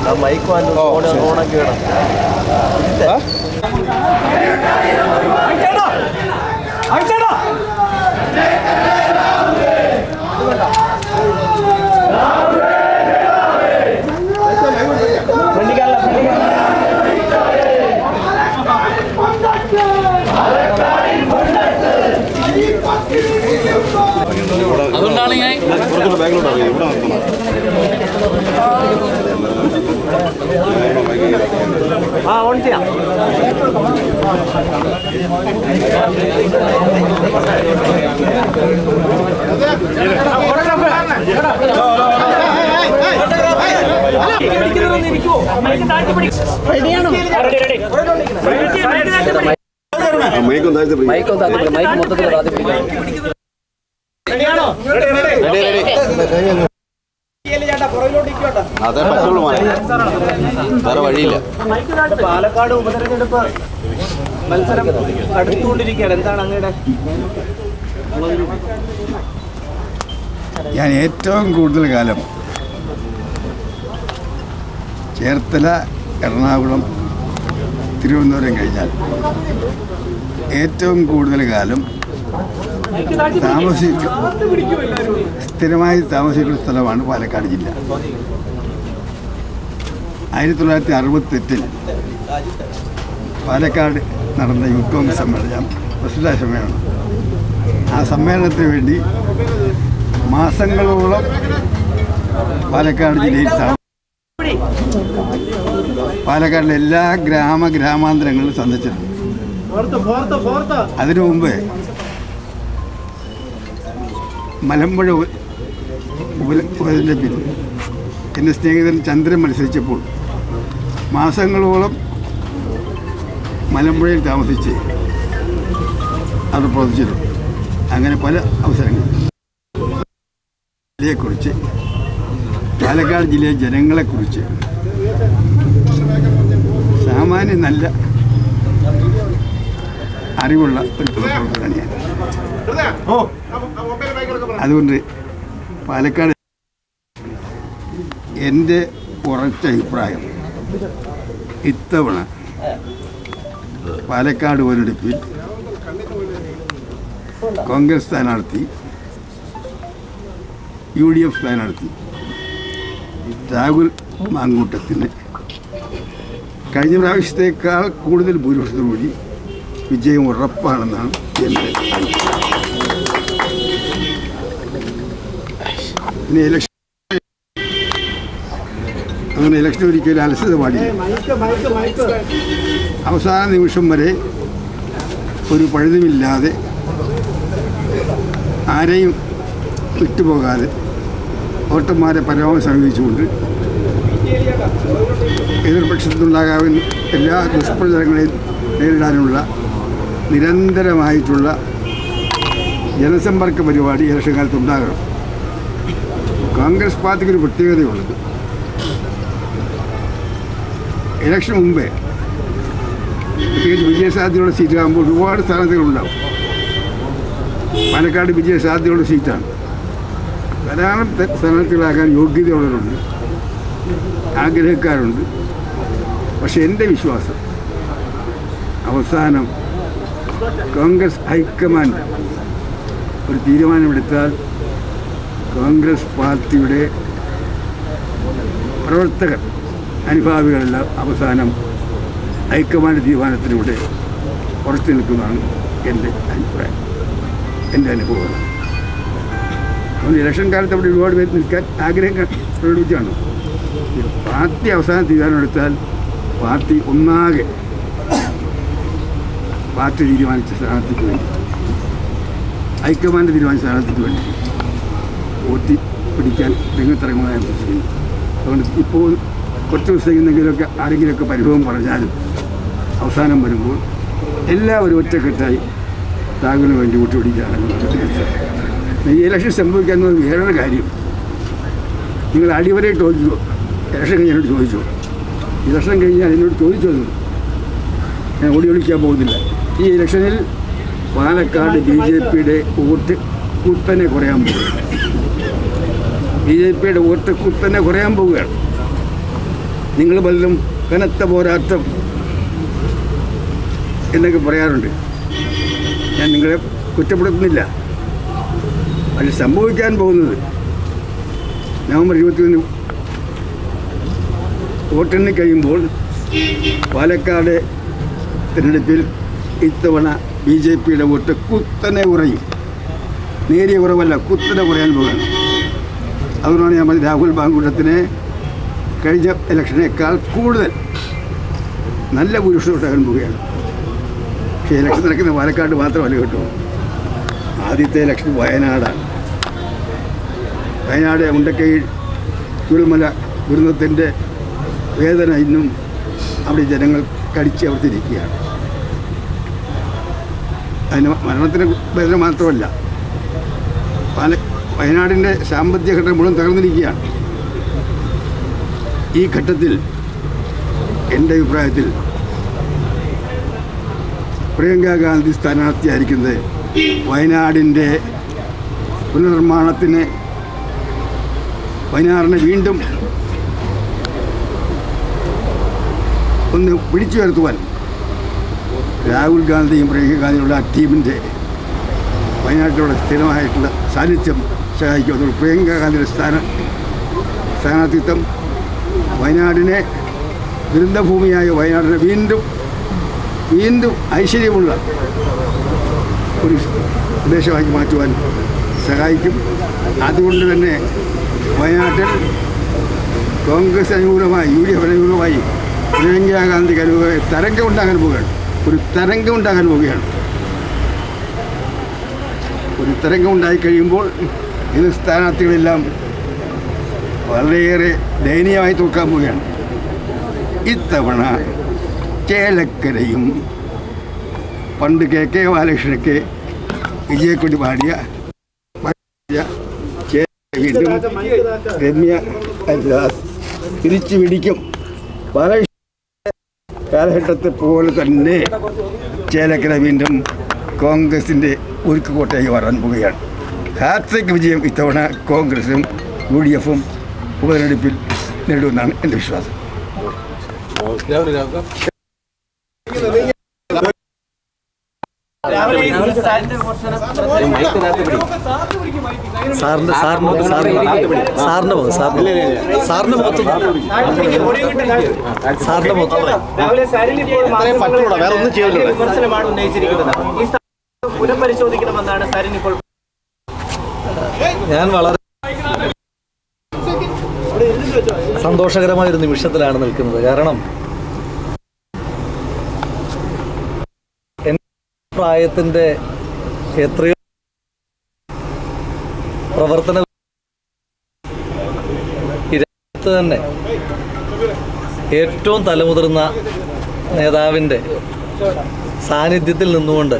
Mic വാങ്ങി ഓണാക്കി വേണം അതുകൊണ്ടാണ് ഞാൻ ആ ഓൺ ചെയ്യാം മൈക്ക് ഒന്ന് മൈക്ക് മൊത്തത്തിൽ താത്തി പിടിക്കണം അതേ പറ്റുള്ളൂ മോനെ വേറെ വഴിയില്ല പാലക്കാട് ഉപതെരഞ്ഞെടുപ്പ് മത്സരം അടുത്തുകൊണ്ടിരിക്കുകയാണ് എന്താണ് അങ്ങയുടെ ഞാൻ ഏറ്റവും കൂടുതൽ കാലം ചേർത്തല എറണാകുളം തിരുവനന്തപുരം കഴിഞ്ഞാൽ ഏറ്റവും കൂടുതൽ കാലം താമസിക്ക സ്ഥിരമായി താമസിക്കുന്ന സ്ഥലമാണ് പാലക്കാട് ജില്ല ആയിരത്തി തൊള്ളായിരത്തി അറുപത്തെട്ടിൽ പാലക്കാട് നടന്ന യൂത്ത് കോൺഗ്രസ് സമ്മേളനം പ്രസിഡ സമ്മേളനം ആ സമ്മേളനത്തിന് വേണ്ടി മാസങ്ങളോളം പാലക്കാട് ജില്ലയിൽ താമ- പാലക്കാടിലെ എല്ലാ ഗ്രാമ ഗ്രാമാന്തരങ്ങളിലും സന്ദർശിച്ചിട്ടുണ്ട് അതിനു മുമ്പ് മലമ്പുഴ ഉപ- ഉപ- ഉപതെരഞ്ഞെടുപ്പിൽ എൻ്റെ സ്നേഹിതൻ ചന്ദ്രൻ മത്സരിച്ചപ്പോൾ മാസങ്ങളോളം മലമ്പുഴയിൽ താമസിച്ച് അവിടെ പ്രവർത്തിച്ചിട്ടുണ്ട് അങ്ങനെ പല അവസരങ്ങൾ ജില്ലയെക്കുറിച്ച് പാലക്കാട് ജില്ലയിലെ ജനങ്ങളെക്കുറിച്ച് സാമാന്യം നല്ല അറിവുള്ള ഒരു പ്രവർത്തകനാണ് ഞാൻ അതുകൊണ്ട് പാലക്കാട് എൻ്റെ ഉറച്ച അഭിപ്രായം ഇത്തവണ പാലക്കാട് ഉപതെരഞ്ഞെടുപ്പിൽ കോൺഗ്രസ് സ്ഥാനാർത്ഥി യു ഡി എഫ് സ്ഥാനാർത്ഥി രാഹുൽ മാങ്കൂട്ടത്തിന് കഴിഞ്ഞ പ്രാവശ്യത്തേക്കാൾ കൂടുതൽ ഭൂരിപക്ഷത്തോടുകൂടി വിജയം ഉറപ്പാണെന്നാണ് എൻ്റെ അഭിപ്രായം. പിന്നെ ഇലക്ഷൻ അങ്ങനെ ഇലക്ഷൻ ഒരിക്കലും അലസത പാടില്ല അവസാന നിമിഷം വരെ ഒരു പഴുതുമില്ലാതെ ആരെയും വിട്ടുപോകാതെ വോട്ടർമാരെ പരമാവധി സമീപിച്ചുകൊണ്ട് എതിർപക്ഷത്തുനിന്നുണ്ടാകാവുന്ന എല്ലാ ദുഷ്പ്രചാരങ്ങളെയും നേരിടാനുള്ള നിരന്തരമായിട്ടുള്ള ജനസമ്പർക്ക പരിപാടി ഇലക്ഷൻ കാലത്ത് ഉണ്ടാകണം കോൺഗ്രസ് പാർട്ടിക്ക് ഒരു പ്രത്യേകതയുള്ളത് ഇലക്ഷൻ മുമ്പേ പ്രത്യേകിച്ച് വിജയസാധ്യതയുള്ള സീറ്റാകുമ്പോൾ ഒരുപാട് സ്ഥാനാർത്ഥികളുണ്ടാവും പാലക്കാട് വിജയസാധ്യതയുള്ള സീറ്റാണ് ധാരാളം ത- സ്ഥാനാർത്ഥികളാകാൻ യോഗ്യതയുള്ളവരുണ്ട് ആഗ്രഹക്കാരുണ്ട് പക്ഷെ എൻ്റെ വിശ്വാസം അവസാനം കോൺഗ്രസ് ഹൈക്കമാൻഡ് ഒരു തീരുമാനമെടുത്താൽ കോൺഗ്രസ് പാർട്ടിയുടെ പ്രവർത്തകർ അനുഭാവികളെല്ലാം അവസാനം ഹൈക്കമാൻഡ് തീരുമാനത്തിലൂടെ ഉറച്ചു നിൽക്കുന്നതാണ് എൻ്റെ അഭിപ്രായം എൻ്റെ അനുഭവം അതുകൊണ്ട് ഇലക്ഷൻ കാലത്ത് അവിടെ ഒരുപാട് പേര് നിൽക്കാൻ ആഗ്രഹം പ്രകടിപ്പിച്ചാണ് പാർട്ടി അവസാന തീരുമാനമെടുത്താൽ പാർട്ടി ഒന്നാകെ പാർട്ടി തീരുമാനിച്ച സ്ഥാനാർത്ഥിക്ക് വേണ്ടി ഹൈക്കമാൻഡ് തീരുമാനിച്ച സ്ഥാനാർത്ഥിക്ക് വേണ്ടി വോട്ടി പിടിക്കാൻ രംഗത്തിറങ്ങുന്നതായി വിശ്വസിക്കുന്നു അതുകൊണ്ട് ഇപ്പോൾ കുറച്ച് ദിവസം എന്തെങ്കിലുമൊക്കെ ആരെങ്കിലുമൊക്കെ പരിഭവം പറഞ്ഞാലും അവസാനം വരുമ്പോൾ എല്ലാവരും ഒറ്റക്കെട്ടായി താങ്കളിന് വേണ്ടി വോട്ട് പിടിക്കാനാണ് ഈ ഇലക്ഷൻ സംഭവിക്കാൻ വേറൊരു കാര്യം നിങ്ങൾ അടിവരെ ചോദിച്ചു ഇലക്ഷൻ കഴിഞ്ഞ് എന്നോട് ചോദിച്ചു ഇലക്ഷൻ കഴിഞ്ഞാൽ എന്നോട് ചോദിച്ചു അത് ഞാൻ ഓടി വിളിക്കാൻ പോകുന്നില്ല ഈ ഇലക്ഷനിൽ പാലക്കാട് ബി ജെ പിയുടെ വോട്ട് കുത്തനെ കുറയാൻ പോകും ബി ജെ പിയുടെ വോട്ട് കുത്തനെ കുറയാൻ പോവുകയാണ് നിങ്ങൾ പലരും കനത്ത പോരാട്ടം എന്നൊക്കെ പറയാറുണ്ട് ഞാൻ നിങ്ങളെ കുറ്റപ്പെടുത്തുന്നില്ല അത് സംഭവിക്കാൻ പോകുന്നത് നവംബർ ഇരുപത്തിയൊന്ന് വോട്ടെണ്ണി കഴിയുമ്പോൾ പാലക്കാട് തിരഞ്ഞെടുപ്പിൽ ഇത്തവണ ബി ജെ പിയുടെ വോട്ട് കുത്തനെ കുറയും നേരിയ കുറവല്ല കുത്തനെ കുറയാൻ പോകുകയാണ് അതുകൊണ്ടാണ് ഞാൻ പറഞ്ഞത് രാഹുൽ ബാങ്കൂട്ടത്തിനെ കഴിഞ്ഞ ഇലക്ഷനേക്കാൾ കൂടുതൽ നല്ല ഭൂരിപക്ഷത്തോട്ടാകാൻ പോവുകയാണ് പക്ഷേ ഇലക്ഷൻ നടക്കുന്ന പാലക്കാട് മാത്രമല്ല കേട്ടോ ആദ്യത്തെ ഇലക്ഷൻ വയനാടാണ് വയനാട് ഉണ്ടക്കയിൽ ചുരുൾമല ദുരന്തത്തിൻ്റെ വേദന ഇന്നും അവിടെ ജനങ്ങൾ കടിച്ച് അവർത്തിരിക്കുകയാണ് അതിന് മരണത്തിന് വേദന മാത്രമല്ല പാല വയനാടിൻ്റെ സാമ്പത്തിക ഘട്ടം മുഴുവൻ തകർന്നിരിക്കുകയാണ് ഈ ഘട്ടത്തിൽ എൻ്റെ അഭിപ്രായത്തിൽ പ്രിയങ്ക ഗാന്ധി സ്ഥാനാർത്ഥിയായിരിക്കുന്നത് വയനാടിൻ്റെ പുനർനിർമ്മാണത്തിന് വയനാടിനെ വീണ്ടും ഒന്ന് പിടിച്ചു വരുത്തുവാൻ രാഹുൽ ഗാന്ധിയും പ്രിയങ്ക ഗാന്ധിയുള്ള ആ ടീമിൻ്റെ വയനാട്ടിലുള്ള സ്ഥിരമായിട്ടുള്ള സാന്നിധ്യം സഹായിക്കും അതുകൊണ്ട് പ്രിയങ്ക ഗാന്ധിയുടെ സ്ഥാന സ്ഥാനാർത്ഥിത്വം വയനാടിനെ ദുരന്തഭൂമിയായ വയനാടിനെ വീണ്ടും വീണ്ടും ഐശ്വര്യമുള്ള ഒരു പ്രദേശമാക്കി മാറ്റുവാൻ സഹായിക്കും അതുകൊണ്ട് തന്നെ വയനാട്ടിൽ കോൺഗ്രസ് അനുകൂലമായി യു ഡി എഫ് അനുകൂലമായി പ്രിയങ്ക ഗാന്ധിക്ക് അനുകൂലമായി തരംഗം ഉണ്ടാകാൻ പോവുകയാണ് ഒരു തരംഗം ഉണ്ടാകാൻ പോവുകയാണ് ഒരു തരംഗം ഉണ്ടായി കഴിയുമ്പോൾ ഇത് സ്ഥാനാർത്ഥികളെല്ലാം വളരെയേറെ ദയനീയമായി തോക്കാൻ പോവുകയാണ് ഇത്തവണ ചേലക്കരയും പണ്ട് കെ കെ ബാലകൃഷ്ണയ്ക്ക് വിജയക്കൊടി പാടിയ പാടിയ ചേ- വീണ്ടും രമ്യ ഹരിദാസ് തിരിച്ചു പിടിക്കും ബാലകൃഷ്ണ കാലഘട്ടത്തെ പോലെ തന്നെ ചേലക്കര വീണ്ടും കോൺഗ്രസിൻ്റെ ഉരുക്കുകോട്ടയായി വരാൻ പോവുകയാണ് ഹാട്രിക് വിജയം ഇത്തവണ കോൺഗ്രസും യു ഡി എഫും ഉപതെരഞ്ഞെടുപ്പിൽ നേടുമെന്നാണ് എൻ്റെ വിശ്വാസം സാറിന്റെ സാറിന് സാറിന് സാറിന്റെ മുഖം സാറിന് സാറിന്റെ മുഖത്ത് സാറിന്റെ മുഖത്ത് രാവിലെ സരിൻ ഇപ്പോൾ മാധ്യമങ്ങളെ വിമർശനമാണ് ഉന്നയിച്ചിരിക്കുന്നത് ഈ സ്ഥാനം പുനഃപരിശോധിക്കണമെന്നാണ് സരിൻ ഇപ്പോൾ ഞാൻ വളരെ സന്തോഷകരമായ ഒരു നിമിഷത്തിലാണ് നിൽക്കുന്നത് കാരണം എൻ്റെ പ്രായത്തിൻ്റെ എത്രയോ പ്രവർത്തന ഈ രാജ്യത്ത് തന്നെ ഏറ്റവും തലമുതിർന്ന നേതാവിൻ്റെ സാന്നിധ്യത്തിൽ നിന്നുകൊണ്ട്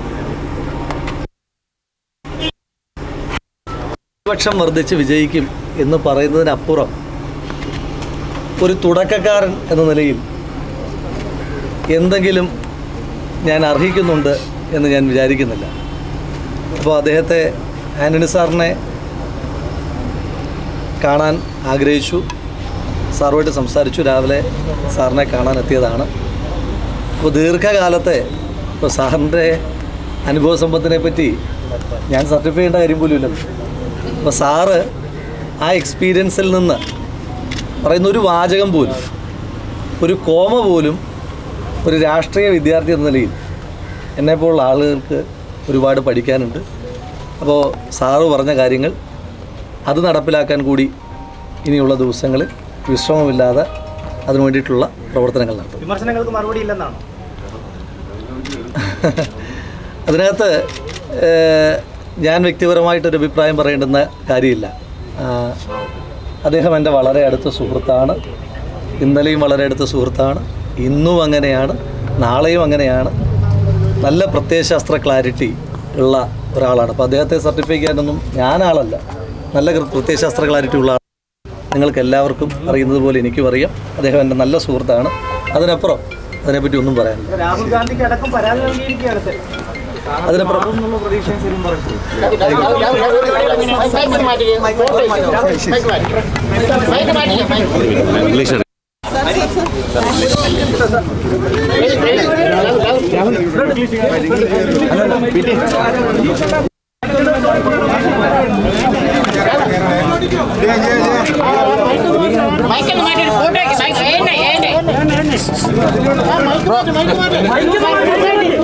ഭൂരിപക്ഷം വർദ്ധിച്ച് വിജയിക്കും എന്ന് പറയുന്നതിനപ്പുറം ഒരു തുടക്കക്കാരൻ എന്ന നിലയിൽ എന്തെങ്കിലും ഞാൻ അർഹിക്കുന്നുണ്ട് എന്ന് ഞാൻ വിചാരിക്കുന്നില്ല അപ്പോൾ അദ്ദേഹത്തെ ആൻ്റണി സാറിനെ കാണാൻ ആഗ്രഹിച്ചു സാറുമായിട്ട് സംസാരിച്ചു രാവിലെ സാറിനെ കാണാൻ എത്തിയതാണ് അപ്പോൾ ദീർഘകാലത്തെ ഇപ്പോൾ സാറിൻ്റെ അനുഭവ സമ്പത്തിനെ പറ്റി ഞാൻ സർട്ടിഫൈ ചെയ്യേണ്ട കാര്യം പോലും ഇല്ലല്ലോ അപ്പോൾ സാറ് ആ എക്സ്പീരിയൻസിൽ നിന്ന് പറയുന്ന ഒരു വാചകം പോലും ഒരു കോമ പോലും ഒരു രാഷ്ട്രീയ വിദ്യാർത്ഥി എന്ന നിലയിൽ എന്നെപ്പോലുള്ള ആളുകൾക്ക് ഒരുപാട് പഠിക്കാനുണ്ട് അപ്പോൾ സാറ് പറഞ്ഞ കാര്യങ്ങൾ അത് നടപ്പിലാക്കാൻ കൂടി ഇനിയുള്ള ദിവസങ്ങളിൽ വിശ്രമമില്ലാതെ അതിനു വേണ്ടിയിട്ടുള്ള പ്രവർത്തനങ്ങൾ നടത്തും വിമർശനങ്ങൾക്ക് മറുപടി ഇല്ലെന്നാണ് അതിനകത്ത് ഏഹ്, ഞാൻ വ്യക്തിപരമായിട്ടൊരു അഭിപ്രായം പറയേണ്ടുന്ന കാര്യമില്ല ആഹ്, അദ്ദേഹം എൻ്റെ വളരെ അടുത്ത സുഹൃത്താണ് ഇന്നലെയും വളരെ അടുത്ത സുഹൃത്താണ് ഇന്നും അങ്ങനെയാണ് നാളെയും അങ്ങനെയാണ് നല്ല പ്രത്യയശാസ്ത്ര ക്ലാരിറ്റി ഉള്ള ഒരാളാണ് അപ്പോൾ അദ്ദേഹത്തെ സർട്ടിഫൈ ചെയ്യാനൊന്നും ഞാനാളല്ല നല്ല കൃ- പ്രത്യയശാസ്ത്ര ക്ലാരിറ്റി ഉള്ള ആൾ നിങ്ങൾക്ക് എല്ലാവർക്കും അറിയുന്നത് പോലെ എനിക്കും അറിയാം അദ്ദേഹം എൻ്റെ നല്ല സുഹൃത്താണ് അതിനപ്പുറം അതിനെപ്പറ്റി ഒന്നും പറയാനില്ല രാഹുൽ ഗാന്ധിക്ക് അടക്കം പരാതി നൽകിയിരിക്കുകയാണ് സർ അതിനപ്പുറം എന്നുള്ള പ്രതീക്ഷയും സരിൻ പറഞ്ഞു ഇംഗ്ലീഷ് മൈക്കൊന്ന് മാറ്റി ഒരു ഫോട്ടോ മൈക്ക് ഏണ്ടേ ഏണ്ടേ